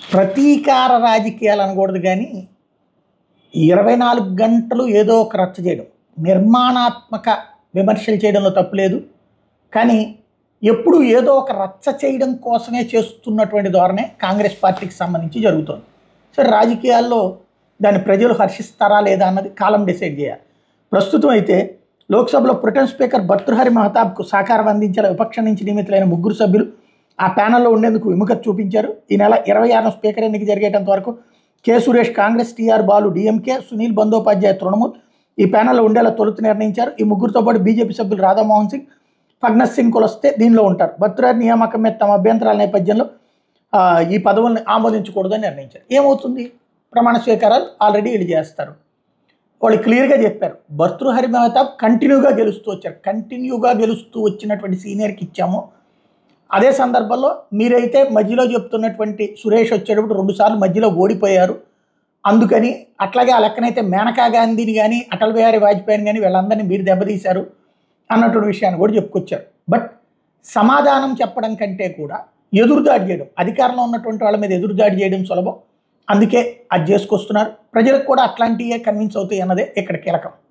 ప్రతీకార రాజకీయాలు అనకూడదు కానీ ఇరవై నాలుగు గంటలు ఏదో ఒక రచ్చ చేయడం నిర్మాణాత్మక విమర్శలు చేయడంలో తప్పులేదు కానీ ఎప్పుడు ఏదో ఒక రచ్చ చేయడం కోసమే చేస్తున్నటువంటి ధోరణే కాంగ్రెస్ పార్టీకి సంబంధించి జరుగుతోంది సరే రాజకీయాల్లో దాన్ని ప్రజలు హర్షిస్తారా లేదా అన్నది కాలం డిసైడ్ చేయాలి ప్రస్తుతం అయితే లోక్సభలో ప్రొటెన్ స్పీకర్ భర్తృహరి మహతాబ్కు సహకారం అందించేలా విపక్షం నుంచి నియమితులైన ముగ్గురు సభ్యులు ఆ ప్యానెల్లో ఉండేందుకు విముఖత చూపించారు ఈ నెల ఇరవై ఆరున స్పీకర్ ఎన్నిక జరిగేటంత వరకు K Suresh Congress TR Balu DMK Sunil Bandopadhyay Trinamool ఈ ప్యానెల్లో ఉండేలా తొలుత నిర్ణయించారు ఈ ముగ్గురితో పాటు బీజేపీ సభ్యులు రాధామోహన్ సింగ్ ఫగ్నస్ సింగ్ కులస్తే దీనిలో ఉంటారు భర్తృహరి నియామకం మీద తమ అభ్యంతరాల నేపథ్యంలో ఆ, ఈ పదవుల్ని ఆమోదించకూడదని నిర్ణయించారు ఏమవుతుంది ప్రమాణ స్వీకారాలు ఆల్రెడీ వీళ్ళు చేస్తారు వాళ్ళు క్లియర్గా చెప్పారు భర్తృహరి మహతాబ్ కంటిన్యూగా గెలుస్తూ వచ్చారు కంటిన్యూగా గెలుస్తూ వచ్చినటువంటి సీనియర్కి ఇచ్చాము అదే సందర్భంలో మీరైతే మధ్యలో చెప్తున్నటువంటి సురేష్ వచ్చేటప్పుడు రెండుసార్లు మధ్యలో ఓడిపోయారు అందుకని అట్లాగే ఆ లెక్కనైతే మేనకా గాంధీని కానీ అటల్ బిహారీ వాజ్పేయిని కానీ వీళ్ళందరినీ మీరు దెబ్బతీశారు అన్నటువంటి విషయాన్ని కూడా చెప్పుకొచ్చారు బట్ సమాధానం చెప్పడం కంటే కూడా ఎదురుదాడి చేయడం అధికారంలో ఉన్నటువంటి వాళ్ళ మీద ఎదురుదాడి చేయడం సులభం అందుకే అది చేసుకొస్తున్నారు ప్రజలకు కూడా అట్లాంటివే కన్విన్స్ అవుతాయి అన్నదే ఇక్కడ కీలకం